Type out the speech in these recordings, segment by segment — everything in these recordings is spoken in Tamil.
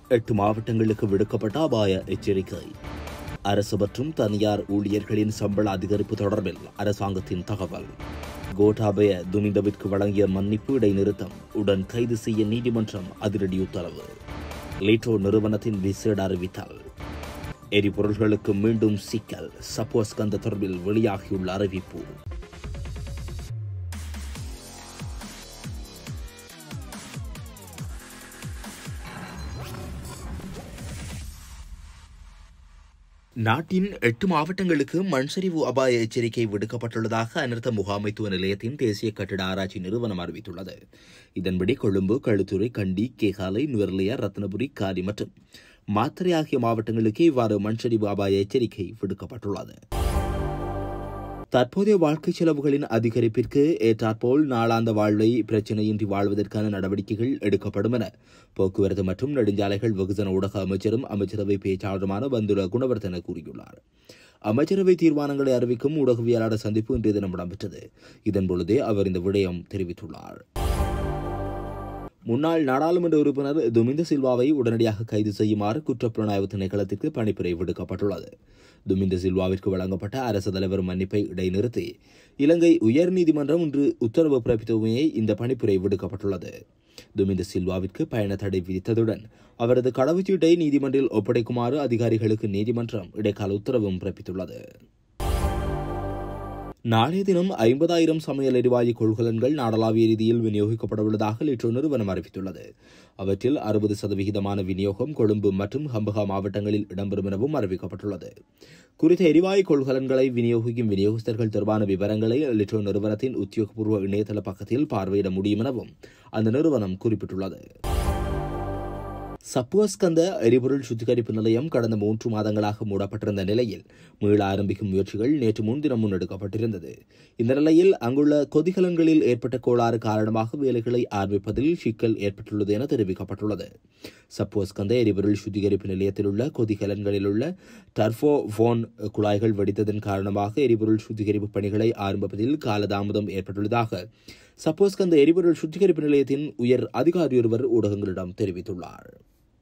எட்டு மாவட்டங்களுக்கு விடுக்கப்பட்ட அபாய எச்சரிக்கை அரசு மற்றும் தனியார் ஊழியர்களின் சம்பள அதிகரிப்பு தொடர்பில் அரசாங்கத்தின் தகவல் கோட்டாபய துமிந்தவிற்கு வழங்கிய மன்னிப்பு இடைநிறுத்தம் உடன் கைது செய்ய நீதிமன்றம் அதிரடி உத்தரவு லீட்டோ நிறுவனத்தின் விசேட அறிவித்தல் எரிபொருள்களுக்கு மீண்டும் சிக்கல் சப்போஸ் கந்த தொடர்பில் வெளியாகியுள்ள அறிவிப்பு நாட்டின் எட்டு மாவட்டங்களுக்கு மண்சரிவு அபாய எச்சரிக்கை விடுக்கப்பட்டுள்ளதாக அனர்த்த முகாமைத்துவ நிலையத்தின் தேசிய கட்டிட ஆராய்ச்சி நிறுவனம் அறிவித்துள்ளது இதன்படி கொழும்பு களுத்துறை கண்டி கேகாலை நுவர்லியா ரத்னபுரி காரி மற்றும் மாத்திரை ஆகிய மாவட்டங்களுக்கு இவ்வாறு மண்சரிவு அபாய எச்சரிக்கை விடுக்கப்பட்டுள்ளது தற்போதைய வாழ்க்கை செலவுகளின் அதிகரிப்பிற்கு ஏற்றாற்போல் நாளாந்த வாழ்வை பிரச்சினையின்றி வாழ்வதற்கான நடவடிக்கைகள் எடுக்கப்படும் என போக்குவரத்து மற்றும் நெடுஞ்சாலைகள் வெகுஜன ஊடக அமைச்சரும் அமைச்சரவை பேச்சாளருமான பந்துல குணவர்தன கூறியுள்ளார் அமைச்சரவை தீர்மானங்களை அறிவிக்கும் ஊடகவியலாளர் சந்திப்பு இன்றைய தினம் இடம்பெற்றது இதன்பொழுதே அவர் இந்த விடயம் தெரிவித்துள்ளார் முன்னாள் நாடாளுமன்ற உறுப்பினர் துமிந்த சில்வாவை உடனடியாக கைது செய்யுமாறு குற்றப்புலனாய்வு திணைக்களத்திற்கு பணிப்புரை விடுக்கப்பட்டுள்ளது துமிந்த சில்வாவிற்கு வழங்கப்பட்ட அரசு தலைவர் மன்னிப்பை இடைநிறுத்தி இலங்கை உயர்நீதிமன்றம் இன்று உத்தரவு பிறப்பித்தவுமே இந்த பணிப்புரை விடுக்கப்பட்டுள்ளது துமிந்த சில்வாவிற்கு பயண தடை விதித்ததுடன் அவரது கடவுச்சீட்டை நீதிமன்றில் ஒப்படைக்குமாறு அதிகாரிகளுக்கு நீதிமன்றம் இடைக்கால உத்தரவும் பிறப்பித்துள்ளது நாளைய தினம் ஐம்பதாயிரம் சமையல் எரிவாயு கொள்கலன்கள் நாடளாவிய ரீதியில் விநியோகிக்கப்பட உள்ளதாக லிட்ரோ நிறுவனம் அறிவித்துள்ளது அவற்றில் அறுபது சதவிகிதமான விநியோகம் கொழும்பு மற்றும் ஹம்பகா மாவட்டங்களில் இடம்பெறும் எனவும் அறிவிக்கப்பட்டுள்ளது குறித்த எரிவாயு கொள்கலன்களை விநியோகிக்கும் விநியோகஸ்தர்கள் தொடர்பான விவரங்களை லிட்ரோ நிறுவனத்தின் உத்தியோகபூர்வ இணையதள பக்கத்தில் பார்வையிட முடியும் எனவும் அந்த நிறுவனம் குறிப்பிட்டுள்ளது சப்புவஸ்கந்த எரிபொருள் சுத்திகரிப்பு நிலையம் கடந்த மூன்று மாதங்களாக மூடப்பட்டிருந்த நிலையில் மீள ஆரம்பிக்கும் முயற்சிகள் நேற்று முன்தினம் முன்னெடுக்கப்பட்டிருந்தது இந்த நிலையில் அங்குள்ள கொதிகலன்களில் ஏற்பட்ட கோளாறு காரணமாக வேலைகளை ஆரம்பிப்பதில் சிக்கல் ஏற்பட்டுள்ளது என தெரிவிக்கப்பட்டுள்ளது சப்புவஸ்கந்த எரிபொருள் சுத்திகரிப்பு நிலையத்தில் உள்ள கொதிகலன்களில் உள்ள டர்போ போன் குழாய்கள் வெடித்ததன் காரணமாக எரிபொருள் சுத்திகரிப்பு பணிகளை ஆரம்பிப்பதில் காலதாமதம் ஏற்பட்டுள்ளதாக சப்போஸ்கந்த எரிபொருள் சுத்திகரிப்பு நிலையத்தின் உயர் அதிகாரியொருவர் ஊடகங்களிடம் தெரிவித்துள்ளார்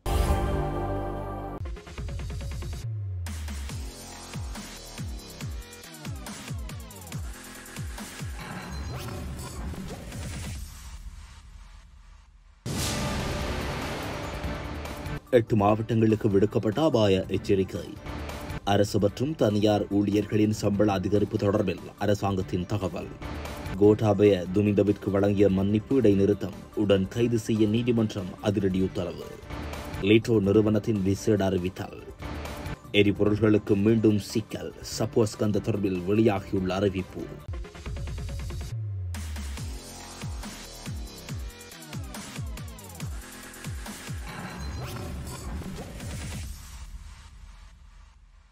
எட்டு மாவட்டங்களுக்கு விடுக்கப்பட்ட அபாய எச்சரிக்கை அரசு மற்றும் தனியார் ஊழியர்களின் சம்பள அதிகரிப்பு தொடர்பில் அரசாங்கத்தின் தகவல் கோட்டாபய துமிந்தவிற்கு வழங்கிய மன்னிப்பு இடைநிறுத்தம் உடன் கைது செய்ய நீதிமன்றம் அதிரடி உத்தரவு லீட்டோ நிறுவனத்தின் விசேட அறிவித்தல் எரிபொருள்களுக்கு மீண்டும் சிக்கல் சப்போஸ் கந்த தொடர்பில் வெளியாகியுள்ள அறிவிப்பு